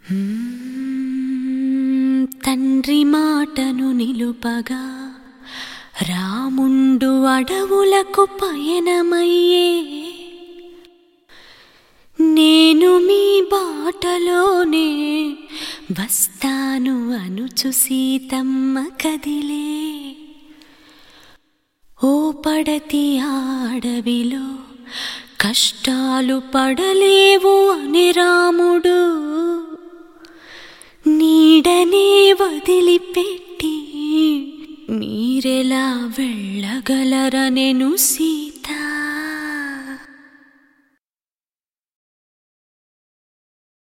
మ్మ్, తండ్రి మాటను నిలుపగా రాముండు అడవులకు పయనమయ్యే నేను మీ బాటలోనే వస్తాను అనుచు సీతమ్మ కదిలే ఓ పడతి ఆడవిలో కష్టాలు పడలేవు అని రాముడు నీడనే వదిలిపెట్టి మీరెలా వెళ్ళగలరనెను